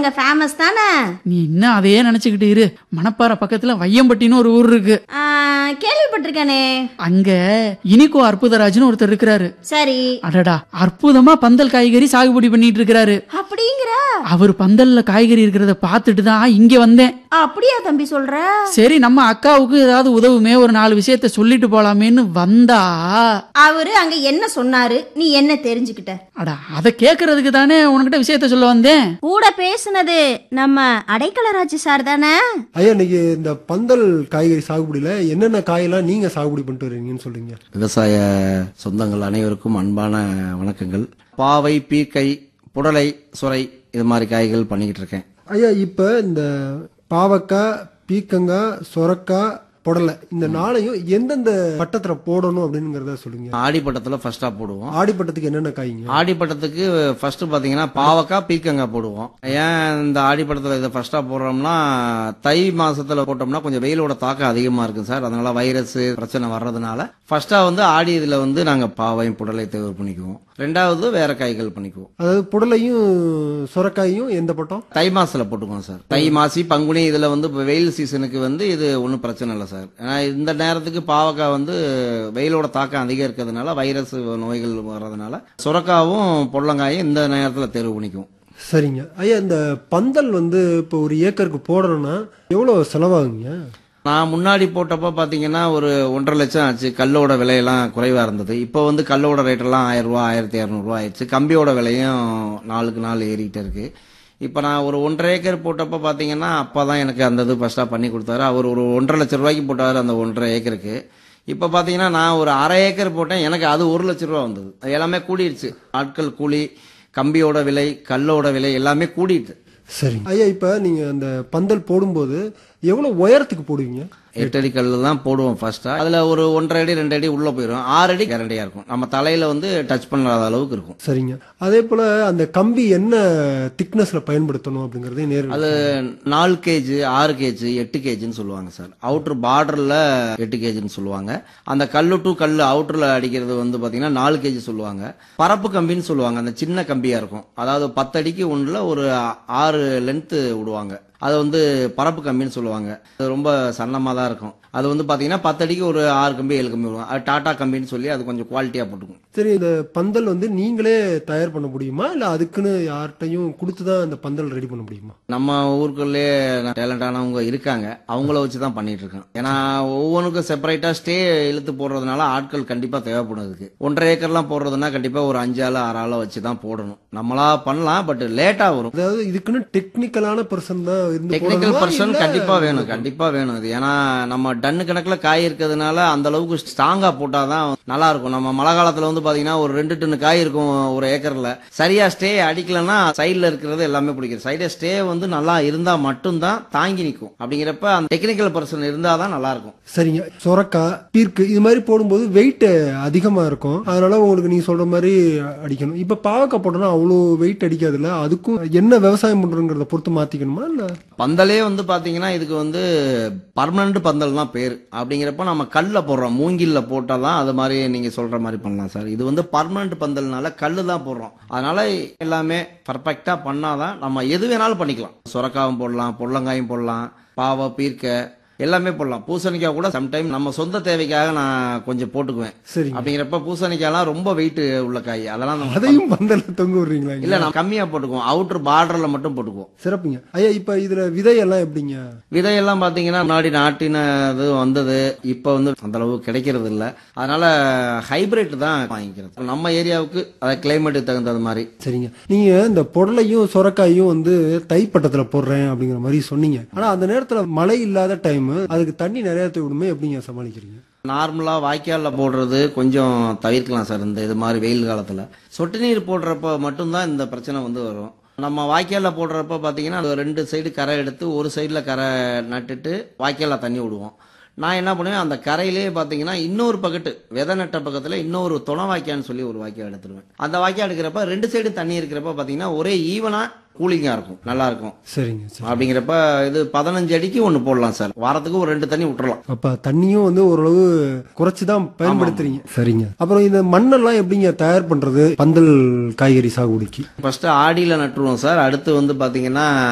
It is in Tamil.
அங்க ஃபேமஸ் தானே நீ இன்னும் அதையே நினைச்சுக்கிட்டு இரு மணப்பாறை பக்கத்துல வையம்பட்டின்னு ஒரு ஊர் இருக்கு ஆ, கேள்விப்பட்டிருக்கேனே அங்க இனிக்கோ அற்புதராஜ்னு ஒருத்தர் இருக்கிறாரு சரி அடடா அற்புதமா பந்தல் காய்கறி சாகுபடி பண்ணிட்டு இருக்கிறாரு அப்படிங்கிற அவர் பந்தல்ல காய்கறி இருக்கிறத பார்த்துட்டு தான் இங்க வந்தேன் அப்படியா தம்பி சொல்ற சரி நம்ம அக்காவுக்கு ஏதாவது உதவுமே ஒரு நாலு விஷயத்த சொல்லிட்டு போலாமேன்னு வந்தா அவரு அங்க என்ன சொன்னாரு நீ என்ன தெரிஞ்சுக்கிட்ட அடா அதை கேட்கறதுக்கு தானே உனக்கிட்ட விஷயத்த சொல்ல வந்தேன் கூட பேசுனது நம்ம அடைக்கலராஜ் சார் தானே ஐயா இன்னைக்கு இந்த பந்தல் காய்கறி சாகுபடியில என்னென்ன காயெல்லாம் நீங்க சாகுபடி பண்ணிட்டு வரீங்கன்னு சொல்றீங்க விவசாய சொந்தங்கள் அனைவருக்கும் அன்பான வணக்கங்கள் பாவை பீர்க்கை புடலை சுரை இது மாதிரி காய்கள் பண்ணிக்கிட்டு இருக்கேன் ஐயா இப்ப இந்த பாவக்காய் பீக்கங்காய் சொரக்காய் புடலை இந்த நாளையும் எந்தெந்த பட்டத்துல போடணும் அப்படிங்கறத சொல்லுங்க ஆடிப்பட்டத்தில் ஃபர்ஸ்டா போடுவோம் ஆடிப்பட்டத்துக்கு என்னென்ன காய்ங்க ஆடிப்பட்டத்துக்கு ஃபர்ஸ்ட் பாத்தீங்கன்னா பாவக்காய் பீர்க்கங்காய் போடுவோம் ஏன் இந்த ஆடிப்பட்டத்தில் இதை ஃபர்ஸ்டா போடுறோம்னா தை மாசத்துல போட்டோம்னா கொஞ்சம் வெயிலோட தாக்கம் அதிகமா இருக்கு சார் அதனால வைரஸ் பிரச்சனை வர்றதுனால ஃபர்ஸ்டா வந்து ஆடி இதுல வந்து நாங்க பாவையும் புடலை தேவை பண்ணிக்குவோம் ரெண்டாவது வேற காய்கள் பண்ணிக்குவோம் அதாவது புடலையும் சொரக்காயும் எந்த பட்டம் தை மாசத்துல போட்டுக்குவோம் சார் தை மாசி பங்குனி இதுல வந்து இப்ப வெயில் சீசனுக்கு வந்து இது ஒன்றும் பிரச்சனை இல்லை சார் ஏன்னா இந்த நேரத்துக்கு பாவக்காய் வந்து வெயிலோட தாக்கம் அதிகம் இருக்கிறதுனால வைரஸ் நோய்கள் வர்றதுனால சுரக்காவும் பொடலங்காயும் இந்த நேரத்துல தேர்வு பண்ணிக்குவோம் சரிங்க ஐயா இந்த பந்தல் வந்து இப்போ ஒரு ஏக்கருக்கு போடணும்னா எவ்வளவு செலவாகுங்க நான் முன்னாடி போட்டப்ப பாத்தீங்கன்னா ஒரு ஒன்றரை லட்சம் ஆச்சு கல்லோட விலையெல்லாம் குறைவா இருந்தது இப்போ வந்து கல்லோட ரேட் எல்லாம் ஆயிரம் ரூபாய் ஆயிரத்தி இரநூறுவா ஆயிடுச்சு கம்பியோட விலையும் நாளுக்கு நாள் ஏறிக்கிட்டே இருக்கு இப்போ நான் ஒரு ஒன்றரை ஏக்கர் போட்டப்ப பாத்தீங்கன்னா அப்பா தான் எனக்கு அந்த இது ஃபர்ஸ்டா பண்ணி கொடுத்தாரு அவர் ஒரு ஒன்றரை லட்சம் ரூபாய்க்கு போட்டாரு அந்த ஒன்றரை ஏக்கருக்கு இப்போ பாத்தீங்கன்னா நான் ஒரு அரை ஏக்கர் போட்டேன் எனக்கு அது ஒரு லட்ச ரூபா வந்தது அது எல்லாமே கூடிடுச்சு ஆட்கள் கூலி கம்பியோட விலை கல்லோட விலை எல்லாமே கூடிடுது சரி ஐயா இப்ப நீங்க அந்த பந்தல் போடும்போது எவ்வளவு உயரத்துக்கு போடுவீங்க எட்டு அடி கல்லு தான் போடுவோம் ஃபர்ஸ்டா அதுல ஒரு ஒன்றரை அடி ரெண்டு அடி உள்ள போயிடும் ஆறு அடி கேரண்டியா இருக்கும் நம்ம தலையில வந்து டச் பண்ணாத அளவுக்கு இருக்கும் சரிங்க அதே போல அந்த கம்பி என்ன திக்னஸ்ல பயன்படுத்தணும் அப்படிங்கறதே நேரில் அது நாலு கேஜ் ஆறு கேஜ் எட்டு கேஜின்னு சொல்லுவாங்க சார் அவுட்டர் பார்டர்ல எட்டு கேஜின்னு சொல்லுவாங்க அந்த கல்லு டு கல்லு அவுட்டர்ல அடிக்கிறது வந்து பாத்தீங்கன்னா நாலு கேஜி சொல்லுவாங்க பரப்பு கம்பின்னு சொல்லுவாங்க அந்த சின்ன கம்பியா இருக்கும் அதாவது பத்து அடிக்கு ஒண்ணுல ஒரு ஆறு லென்த் விடுவாங்க அது வந்து பரப்பு கம்பின்னு சொல்லுவாங்க அது ரொம்ப சன்னமாக தான் இருக்கும் அது வந்து பார்த்தீங்கன்னா பத்து அடிக்கு ஒரு ஆறு கம்பி ஏழு கம்பி விடுவாங்க அது டாடா கம்பின்னு சொல்லி அது கொஞ்சம் குவாலிட்டியாக போட்டுக்கும் சரி இந்த பந்தல் வந்து நீங்களே தயார் பண்ண முடியுமா இல்ல அதுக்குன்னு யார்கிட்டயும் கொடுத்து தான் இந்த பந்தல் ரெடி பண்ண முடியுமா நம்ம ஊருக்குள்ளே டேலண்டானவங்க இருக்காங்க அவங்கள வச்சு தான் பண்ணிட்டு இருக்கோம் ஏன்னா ஒவ்வொன்றுக்கும் செப்பரேட்டாக ஸ்டே இழுத்து போடுறதுனால ஆட்கள் கண்டிப்பாக தேவைப்படும் அதுக்கு ஒன்றரை ஏக்கர்லாம் போடுறதுன்னா கண்டிப்பாக ஒரு அஞ்சு ஆள் ஆறு ஆளை வச்சு தான் போடணும் நம்மளா பண்ணலாம் பட் லேட்டாக வரும் அதாவது இதுக்குன்னு டெக்னிக்கலான பர்சன் தான் இருந்து டெக்னிக்கல் போடணுமா? பர்சன் இல்ல- கண்டிப்பா வேணும் கண்டிப்பா வேணும் இது ஏன்னா நம்ம டன்னு கணக்குல காய் இருக்கிறதுனால அந்த அளவுக்கு ஸ்ட்ராங்கா போட்டாதான் நல்லா இருக்கும் நம்ம மழை காலத்துல வந்து பாத்தீங்கன்னா ஒரு ரெண்டு டன்னு காய் இருக்கும் ஒரு ஏக்கர்ல சரியா ஸ்டே அடிக்கலன்னா சைடுல இருக்கிறது எல்லாமே பிடிக்கும் சைடு ஸ்டே வந்து நல்லா இருந்தா மட்டும்தான் தாங்கி நிற்கும் அப்படிங்கிறப்ப அந்த டெக்னிக்கல் பர்சன் இருந்தாதான் நல்லா இருக்கும் சரிங்க சொரக்காய் பீர்க்கு இது மாதிரி போடும்போது வெயிட் அதிகமா இருக்கும் அதனால உங்களுக்கு நீங்க சொல்ற மாதிரி அடிக்கணும் இப்ப பாவக்காய் போட்டோம்னா அவ்வளோ வெயிட் அடிக்காதுல்ல அதுக்கும் என்ன விவசாயம் பண்றோங்கிறத பொறுத்து மாத்திக்கணுமா இல்ல பந்தலே வந்து பாத்தீங்கன்னா இதுக்கு வந்து பர்மனன்ட் பந்தல் தான் பேர் அப்படிங்கிறப்ப நம்ம கல்ல போடுறோம் மூங்கில்ல போட்டாதான் அது மாதிரி நீங்க சொல்ற மாதிரி பண்ணலாம் சார் இது வந்து பர்மனன்ட் பந்தல்னால கல்லு தான் போடுறோம் அதனால எல்லாமே பர்ஃபெக்டா பண்ணாதான் நம்ம எது வேணாலும் பண்ணிக்கலாம் சுரக்காவும் போடலாம் பொள்ளங்காயும் போடலாம் பாவை பீர்க்க எல்லாமே போடலாம் பூசணிக்காய் கூட சம்டைம் நம்ம சொந்த தேவைக்காக நான் கொஞ்சம் போட்டுக்குவேன் சரிங்க அப்படிங்கிறப்ப பூசணிக்காய்லாம் ரொம்ப வெயிட் உள்ள காய் அதெல்லாம் நம்ம அதையும் பந்தல்ல தொங்க விடுறீங்களா இங்க? இல்ல நான் கம்மியா போட்டுக்குவோம் அவுட்டர் பார்டர்ல மட்டும் போட்டுக்குவோம் சிறப்புங்க ஐயா இப்ப இதுல விதையெல்லாம் எப்படிங்க விதையெல்லாம் பாத்தீங்கன்னா முன்னாடி நாட்டின இது வந்தது இப்ப வந்து அந்த அளவு கிடைக்கிறது இல்ல அதனால ஹைபிரிட் தான் வாங்கிக்கிறது நம்ம ஏரியாவுக்கு அதாவது கிளைமேட்டுக்கு தகுந்தது மாதிரி சரிங்க நீங்க இந்த பொடலையும் சொரக்காயும் வந்து தைப்பட்டத்துல போடுறேன் அப்படிங்கிற மாதிரி சொன்னீங்க ஆனா அந்த நேரத்துல மழை இல்லாத டைம் அதுக்கு தண்ணி நிறைய விடுமே எப்படிங்க சமாளிக்கிறீங்க நார்மலா வாய்க்கால்ல போடுறது கொஞ்சம் தவிர்க்கலாம் சார் இந்த இது மாதிரி வெயில் காலத்துல சொட்டு நீர் போடுறப்ப மட்டும்தான் இந்த பிரச்சனை வந்து வரும் நம்ம வாய்க்கால்ல போடுறப்ப பாத்தீங்கன்னா அது ரெண்டு சைடு கரை எடுத்து ஒரு சைடுல கரை நட்டுட்டு வாய்க்கால்ல தண்ணி விடுவோம் நான் என்ன பண்ணுவேன் அந்த கரையிலே பாத்தீங்கன்னா இன்னொரு பக்கத்து விதை நட்ட பக்கத்துல இன்னொரு துணை வாய்க்கான்னு சொல்லி ஒரு வாய்க்கால் எடுத்துருவேன் அந்த வாய்க்கால் எடுக்கிறப்ப ரெண்டு சைடு தண்ணி இருக்கிறப்ப பாத்தீங்கன்னா ஒரே ஈவனா கூலிங்கா இருக்கும் நல்லா இருக்கும் சரிங்க சரி அப்படிங்கிறப்ப இது பதினஞ்சு அடிக்கு ஒன்று போடலாம் சார் வாரத்துக்கு ஒரு ரெண்டு தண்ணி விட்டுறலாம் அப்ப தண்ணியும் வந்து ஓரளவு குறைச்சு தான் பயன்படுத்துறீங்க சரிங்க அப்புறம் இந்த மண்ணெல்லாம் எப்படிங்க தயார் பண்றது பந்தல் காய்கறி சாகுபடிக்கு ஃபர்ஸ்ட் ஆடியில நட்டுருவோம் சார் அடுத்து வந்து பாத்தீங்கன்னா